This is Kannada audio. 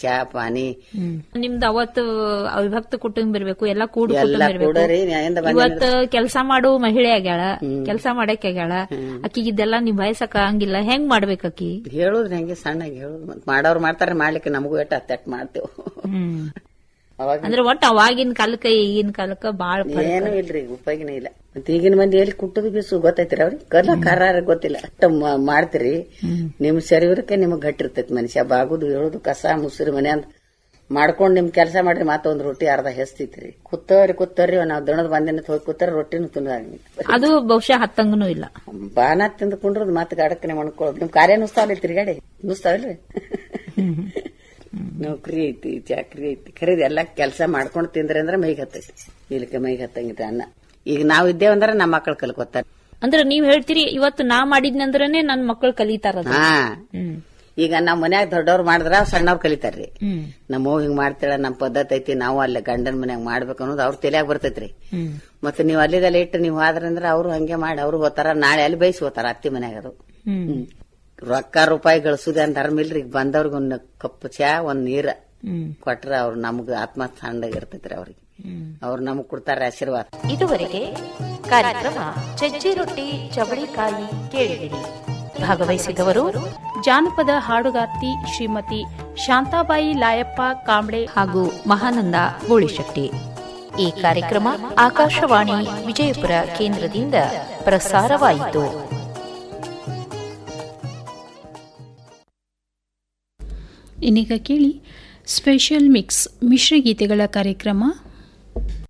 ಚಾ ಪಾನಿ ನಿಮ್ದು ಅವತ್ತು ಅವಿಭಕ್ತ ಕುಟುಂಬ ಇರ್ಬೇಕು ಎಲ್ಲಾ ಕೂಡು ಎಲ್ಲ ಕುಟುಂಬ ಕೂಡರಿ ಇರ್ಬೇಕು ನ್ಯಾಯಿಂದ ಬಂದ ಇವತ್ತ ಕೆಲಸ ಮಾಡು ಮಹಿಳೆ ಆಗ್ಯಾಳ ಕೆಲಸ ಮಾಡಕ್ ಆಗ್ಯಾಳ ಅಕ್ಕಿಗಿದ್ದೆಲ್ಲ ನಿಭಾಯಿಸಕ್ ಆಗಂಗಿಲ್ಲ ಹೆಂಗ್ ಮಾಡ್ಬೇಕು ಅಕ್ಕಿ ಹೇಳುದ್ರಿ ಹಂಗೆ ಸಣ್ಣಗೆ ಹೇಳುದು ಮತ್ ಮಾಡೋರು ಮಾಡ್ತಾರೆ ಮಾಡ್ಲಿಕ್ಕೆ ನಮಗೂ ಎಟ್ಟ ಅತ್ತಟ್ ಮಾಡ್ತೇವೆ ಅವಾಗ ಅಂದ್ರೆ ಒಟ್ಟ ಅವಾಗಿನ ಕಾಲಕ್ಕ ಈಗಿನ ಕಾಲಕ್ಕ ಬಾಳ ಫರಕ್ ಏನು ಇಲ್ರಿ ಉಪಯೋಗನೇ ಇಲ್ಲ ಮತ್ತೆ ಈಗಿನ ಮಂದಿ ಎಲ್ಲಿ ಕುಟ್ಟದು ಬೀಸು ಗೊತ್ತೈತ್ರಿ ಅವ್ರಿಗೆ ಕಲ್ಲ ಕರಾರ ಗೊತ್ತಿಲ್ಲ ಅಷ್ಟ ಮ- ಮಾಡ್ತೀರಿ ನಿಮ್ ಶರೀರಕ್ಕೆ ನಿಮಗ್ ಗಟ್ಟಿರ್ತೈತಿ ಮನುಷ್ಯ ಬಾಗುದು ಹೇಳುದು ಕಸ ಮುಸುರಿ ಮನೆ ಅಂತ ಮಾಡ್ಕೊಂಡ್ ನಿಮ್ ಕೆಲಸ ಮಾಡ್ರಿ ಮತ್ತೊಂದ್ ರೊಟ್ಟಿ ಅರ್ಧ ಹೆಸ್ತೈತ್ರಿ ಕುತ್ತವ್ರಿ ಕುತ್ತವ್ರಿ ನಾವ್ ದಣದ ಬಂದಿನ ಹೋಗಿ ಕೂತಾರ ರೊಟ್ಟಿನೂ ತಿನ್ನೋದಾಗಿಲ್ಲ ಅದು ಬಹುಶಃ ಹತ್ತಂಗನೂ ಇಲ್ಲ ಬಾನ ತಿಂದು ಕುಂಡ್ರದ್ ಮತ್ತೆ ಗಾಡಕ್ಕನೆ ಮಾಡ್ಕೊಳ್ಳೋದು ನಿಮ್ ಕಾರ್ಯ ನುಸ್ತಾವಲ್ಲ ತಿರ್ಗಾಡಿ ನುಸ್ತಾವಲ್ರಿ ನೌಕರಿ ಐತಿ ಚಾಕ್ರಿ ಐತಿ ಖರೀದಿ ಎಲ್ಲಾ ಕೆಲಸ ಮಾಡ್ಕೊಂಡು ತಿಂದ್ರಿ ಅಂದ್ರೆ ಮೈಗ್ ಹತ್ತೈತಿ ಇಲ್ಲಿಕ್ಕೆ ಮೈಗ್ ಹತ್ತಂಗಿದ್ರೆ ಅನ್ನ ಈಗ ನಾವ್ ಇದ್ದೇವಂದ್ರೆ ನಮ್ಮ ಮಕ್ಕಳು ಕಲ್ಕೋತಾರ ಅಂದ್ರೆ ನೀವ್ ಹೇಳ್ತೀರಿ ಇವತ್ತು ನಾ ಮಾಡಿದ್ನಂದ್ರನೇ ನನ್ ಮಕ್ಕಳು ಕಲಿತಾರ ಅದು. ಹಾ ಹ್ಮ್ ಈಗ ನಾವ್ ಮನ್ಯಾಗ ದೊಡ್ಡವ್ರು ಮಾಡಿದ್ರ ಸಣ್ಣವ್ರು ಕಲಿತಾರ್ರಿ ಹ್ಮ್ ನಮ್ಮ ಅವ್ವ ಹಿಂಗ್ ಮಾಡ್ತಾಳ ನಮ್ ಪದ್ಧತಿ ಐತಿ ನಾವು ಅಲ್ಲೇ ಗಂಡನ ಮನ್ಯಾಗ ಮಾಡ್ಬೇಕು ಅನ್ನೋದು ಅವ್ರ ತಲೆಯಾಗ ಬರ್ತೈತ್ರಿ ಹ್ಮ್ ಮತ್ತೆ ನೀವು ಅಲ್ಲಿದಲ್ಲೇ ಇಟ್ಟು ನೀವು ಆದ್ರಂದ್ರ ಅವ್ರು ಹಂಗೆ ಮಾಡಿ ಅವ್ರು ಹೋತಾರ ನಾಳೆ ಅಲ್ಲಿ ಬೈಸಿ ಹೋತಾರ ಅತ್ತಿ ಮನ್ಯಾಗ ಅದು ಹ್ಮ್ ಹ್ಮ್. ರೊಕ್ಕ ರೂಪಾಯಿ ಗಳಿಸುದ ಅಂತ ಧರ್ಮ ಇಲ್ರಿ ಈಗ ಬಂದವ್ರಿಗೆ ಒಂದ್ ಕಪ್ ಚಾ ಒಂದ್ ನೀರ ಹ್ಮ್ ಕೊಟ್ರ ಅವ್ರು ನಮ್ಗ ಆತ್ಮ ತಣ್ಣಗ ಇರ್ತೈತ್ರಿ ಅವ್ರಿಗೆ ಹ್ಮ್ ಅವ್ರು ನಮಗ್ ಕೊಡ್ತಾರ ಆಶೀರ್ವಾದ ಇದುವರೆಗೆ ಕಾರ್ಯಕ್ರಮ ಚಜ್ಜಿ ರೊಟ್ಟಿ ಚವಳಿಕಾಯಿ ಕೇಳಿದಿರಿ ಭಾಗವಹಿಸಿದವರು ಜಾನಪದ ಹಾಡುಗಾರ್ತಿ ಶ್ರೀಮತಿ ಶಾಂತಾಬಾಯಿ ಲಾಯಪ್ಪ ಕಾಂಬ್ಳೆ ಹಾಗೂ ಮಹಾನಂದ ಗೋಳಿಶೆಟ್ಟಿ ಈ ಕಾರ್ಯಕ್ರಮ ಆಕಾಶವಾಣಿ ವಿಜಯಪುರ ಕೇಂದ್ರದಿಂದ ಪ್ರಸಾರವಾಯಿತು ಇನ್ನೀಗ ಕೇಳಿ ಸ್ಪೆಷಲ್ ಮಿಕ್ಸ್ ಮಿಶ್ರಗೀತೆಗಳ ಕಾರ್ಯಕ್ರಮ